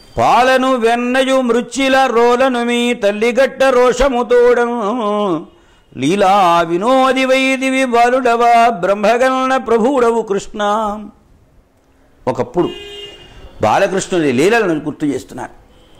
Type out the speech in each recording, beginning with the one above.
పాలను వెన్నయు మృచ్చిల రోలను మీ తల్లిగట్ట రోషముతోడం లీలా వినోది వైదివి బాలుడవా బ్రహ్మగణ ప్రభుడవు కృష్ణ ఒకప్పుడు బాలకృష్ణుని లీలలను గుర్తు చేస్తున్నారు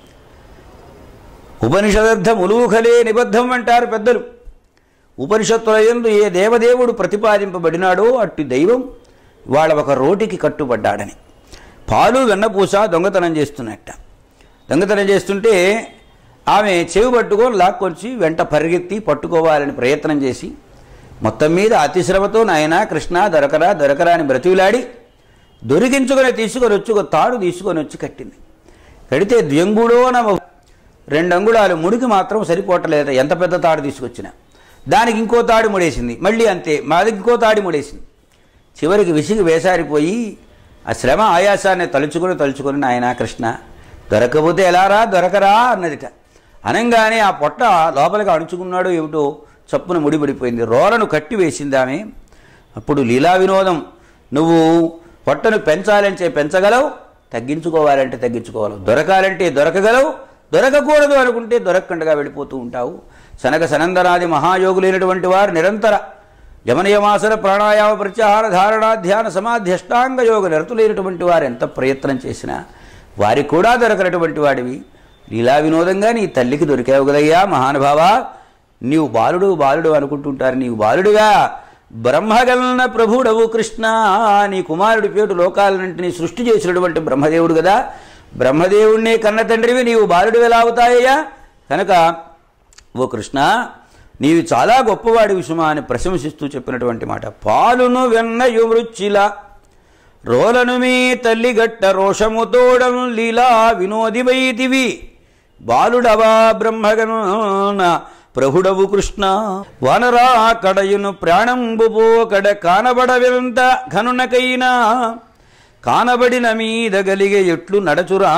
ఉపనిషదర్థం ఉలూఖలే నిబద్ధం అంటారు పెద్దలు ఉపనిషత్తుల యందు ఏ దేవదేవుడు ప్రతిపాదింపబడినాడో అట్టి దైవం వాళ్ళ ఒక రోటికి కట్టుబడ్డాడని పాలు వెన్నపూస దొంగతనం చేస్తున్నట్ట దొంగతనం చేస్తుంటే ఆమె చెవి పట్టుకొని లాక్కొచ్చి వెంట పరిగెత్తి పట్టుకోవాలని ప్రయత్నం చేసి మొత్తం మీద అతిశ్రమతో నాయన కృష్ణ దొరకరా దొరకరా అని బ్రతిలాడి దొరికించుకొని తీసుకొని వచ్చి ఒక తాడు తీసుకొని వచ్చి కట్టింది కడితే ద్వ్యంగుడోన రెండు అంగుళాలు ముడికి మాత్రం సరిపోవట్లేదు ఎంత పెద్ద తాడు తీసుకొచ్చినా దానికి ఇంకో తాడు ముడేసింది మళ్ళీ అంతే మాది ఇంకో తాడు ముడేసింది చివరికి విసిగి వేసారిపోయి ఆ శ్రమ ఆయాసాన్ని తలుచుకొని తలుచుకొని నాయన కృష్ణ దొరకపోతే ఎలారా దొరకరా అన్నదిట అనంగానే ఆ పొట్ట లోపలికి అణుచుకున్నాడు ఏమిటో చప్పున ముడిపడిపోయింది రోలను కట్టి వేసింది ఆమె అప్పుడు లీలా వినోదం నువ్వు పొట్టను పెంచాలంటే పెంచగలవు తగ్గించుకోవాలంటే తగ్గించుకోగలవు దొరకాలంటే దొరకగలవు దొరకకూడదు అనుకుంటే దొరకకుండా వెళ్ళిపోతూ ఉంటావు సనక సనందనాది మహాయోగులైనటువంటి వారు నిరంతర యమనియమాసన ప్రాణాయామ ప్రత్యాహార ధారణ ధ్యాన సమాధి అష్టాంగ యోగ నిరతులైనటువంటి వారు ఎంత ప్రయత్నం చేసినా వారికి కూడా దొరకనటువంటి వాడివి లీలా వినోదంగా నీ తల్లికి దొరికావు కదయ్యా మహానుభావా నీవు బాలుడు బాలుడు అనుకుంటుంటారు నీవు బాలుడుగా బ్రహ్మగలన ప్రభుడవు కృష్ణ నీ కుమారుడి పేరు లోకాలన్నింటినీ సృష్టి చేసినటువంటి బ్రహ్మదేవుడు కదా బ్రహ్మదేవుణ్ణి కన్న తండ్రివి నీవు బాలుడు ఎలా అవుతాయ్యా కనుక ఓ కృష్ణ నీవు చాలా గొప్పవాడి విషమా అని ప్రశంసిస్తూ చెప్పినటువంటి మాట పాలును వెన్నయు మృచ్చిలా రోలను మీ తల్లిగట్ట రోషముతోడం లీలా వినోది వైదివి బాలుడవా బ్రహ్మగణ ప్రభుడవు కృష్ణ వనరా కడయును ప్రాణంబు పోకడ కానబడవెంత ఘనునకైనా కానబడిన మీద గలిగే ఎట్లు నడచురా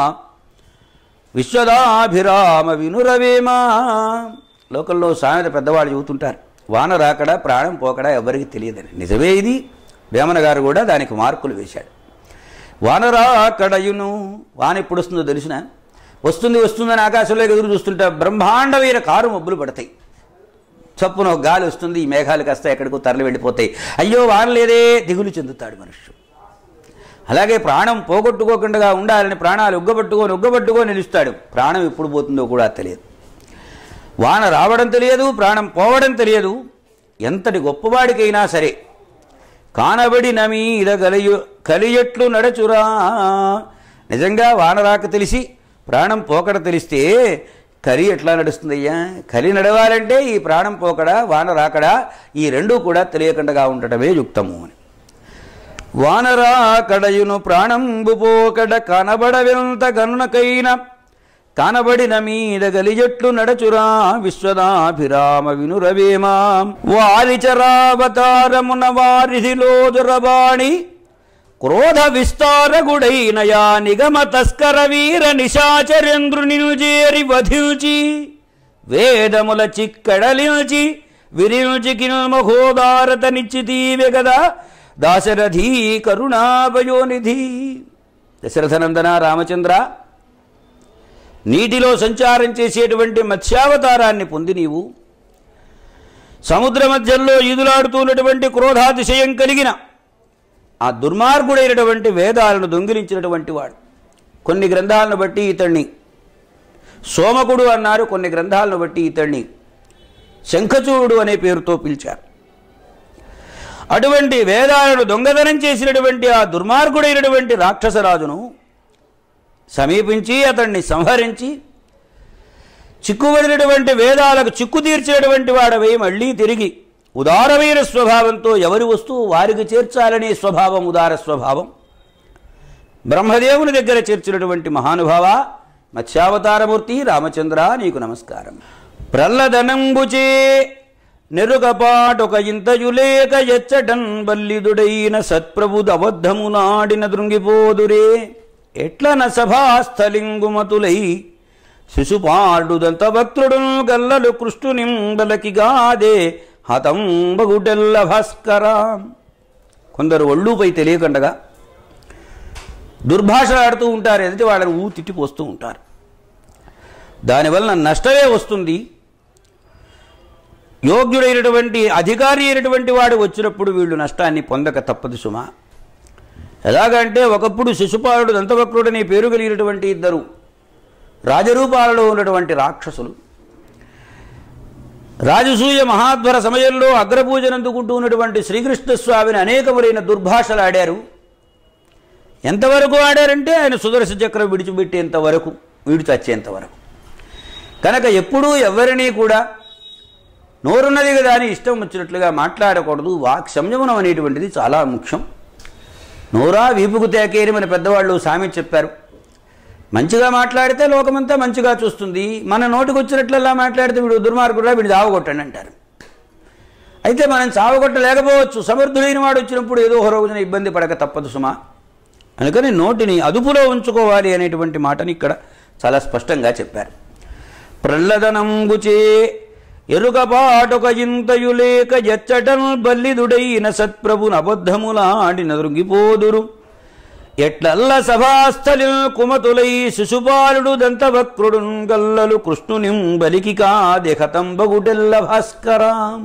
విశ్వదాభిరామ వినురవేమా లోకల్లో సామెత పెద్దవాళ్ళు చెబుతుంటారు వాన రాకడా ప్రాణం పోకడా ఎవరికి తెలియదని నిజమే ఇది వేమన గారు కూడా దానికి మార్కులు వేశాడు వాన రాకడయును వాన ఎప్పుడు వస్తుందో తెలిసిన వస్తుంది వస్తుందని ఆకాశంలో ఎదురు చూస్తుంటే బ్రహ్మాండమైన కారు మబ్బులు పడతాయి చప్పున ఒక గాలి వస్తుంది ఈ మేఘాలు కాస్త ఎక్కడికో తరలి వెళ్ళిపోతాయి అయ్యో వాన లేదే దిగులు చెందుతాడు మనుష్యుడు అలాగే ప్రాణం పోగొట్టుకోకుండా ఉండాలని ప్రాణాలు ఉగ్గబట్టుకొని ఉగ్గబట్టుకొని నిలుస్తాడు ప్రాణం ఎప్పుడు పోతుందో కూడా తెలియదు వాన రావడం తెలియదు ప్రాణం పోవడం తెలియదు ఎంతటి గొప్పవాడికైనా సరే కానబడి నమీద గలియు కలియట్లు నడచురా నిజంగా వాన రాక తెలిసి ప్రాణం పోకడ తెలిస్తే కలి ఎట్లా నడుస్తుందయ్యా కలి నడవాలంటే ఈ ప్రాణం పోకడా వాన రాకడా ఈ రెండూ కూడా తెలియకుండా ఉండటమే యుక్తము అని వానరా కడయును ప్రాణంబు పోకడ కనబడవెంత గనునకైన కానబడిన మీద గలిజట్లు నడచురా విశ్వదాభిరామ వినురవేమా వారిచరావతారమున వారిధిలో దురబాణి క్రోధ విస్తారగుడైనయా నిగమ తస్కర వీర నిశాచరేంద్రుని చేరి వధించి వేదముల చిక్కడలించి విరించి కిల్మహోదారత నిశ్చితీవె గదా దాశరథీ కరుణాభయోనిధి దశరథనందన రామచంద్ర నీటిలో సంచారం చేసేటువంటి మత్స్యావతారాన్ని పొంది నీవు సముద్ర మధ్యంలో ఈదులాడుతున్నటువంటి క్రోధాతిశయం కలిగిన ఆ దుర్మార్గుడైనటువంటి వేదాలను దొంగిలించినటువంటి వాడు కొన్ని గ్రంథాలను బట్టి ఇతన్ని సోమకుడు అన్నారు కొన్ని గ్రంథాలను బట్టి ఇతన్ని శంఖచూడు అనే పేరుతో పిలిచారు అటువంటి వేదాలను దొంగతనం చేసినటువంటి ఆ దుర్మార్గుడైనటువంటి రాక్షసరాజును సమీపించి అతన్ని సంహరించి చిక్కుబడినటువంటి వేదాలకు చిక్కు తీర్చినటువంటి వాడవై మళ్ళీ తిరిగి ఉదారమైన స్వభావంతో ఎవరి వస్తువు వారికి చేర్చాలనే స్వభావం ఉదార స్వభావం బ్రహ్మదేవుని దగ్గర చేర్చినటువంటి మహానుభావ మత్స్యావతారమూర్తి రామచంద్ర నీకు నమస్కారం ప్రల్లదనంబుచే నెరుగపాటొక ఇంతయులేక ఎచ్చటన్ బల్లిదుడైన సత్ప్రభుదబద్ధము నాడిన దృంగిపోదురే ఎట్లన సభాస్థలింగుమతులై శిశుపాడుదంత భక్తుడును గల్లలు కృష్ణునింబలకిగాదే హతంబగుడెల్ల భాస్కర కొందరు ఒళ్ళుపై తెలియకుండగా దుర్భాషలాడుతూ ఉంటారు ఎదుటి వాళ్ళని ఊ తిట్టిపోస్తూ ఉంటారు దానివలన నష్టమే వస్తుంది యోగ్యుడైనటువంటి అధికారి అయినటువంటి వాడు వచ్చినప్పుడు వీళ్ళు నష్టాన్ని పొందక తప్పదు సుమా ఎలాగంటే ఒకప్పుడు శిశుపాలుడు దంతవక్రుడనే పేరు కలిగినటువంటి ఇద్దరు రాజరూపాలలో ఉన్నటువంటి రాక్షసులు రాజసూయ మహాధ్వర సమయంలో అగ్రపూజను అందుకుంటూ ఉన్నటువంటి శ్రీకృష్ణస్వామిని అనేకములైన దుర్భాషలు ఆడారు ఎంతవరకు ఆడారంటే ఆయన సుదర్శ చక్రం విడిచిపెట్టేంత వరకు వీడు చచ్చేంత వరకు కనుక ఎప్పుడూ ఎవరినీ కూడా నోరున్నది కదా అని ఇష్టం వచ్చినట్లుగా మాట్లాడకూడదు వాక్ సంయమనం అనేటువంటిది చాలా ముఖ్యం నోరా వీపుకు తేకేరి మన పెద్దవాళ్ళు సామి చెప్పారు మంచిగా మాట్లాడితే లోకమంతా మంచిగా చూస్తుంది మన నోటికి వచ్చినట్లలా మాట్లాడితే వీడు దుర్మార్గుడా వీడు చావగొట్టండి అంటారు అయితే మనం చావగొట్టలేకపోవచ్చు సమర్థుడైన వాడు వచ్చినప్పుడు ఏదో ఒక రోజున ఇబ్బంది పడక తప్పదు సుమా అందుకని నోటిని అదుపులో ఉంచుకోవాలి అనేటువంటి మాటని ఇక్కడ చాలా స్పష్టంగా చెప్పారు ప్రహ్లదనంబుచే ఎరుకపాటొక ఇంతయు లేక ఎచ్చటన్ బల్లిదుడైన సత్ప్రభున అబద్ధములాడిన దృంగిపోదురు ఎట్లల్ల సభాస్థలి కుమతులై శిశుపాలుడు దంతవక్రుడున్ గల్లలు కృష్ణునిం బలికి కాదెహతంబగుడెల్ల భాస్కరా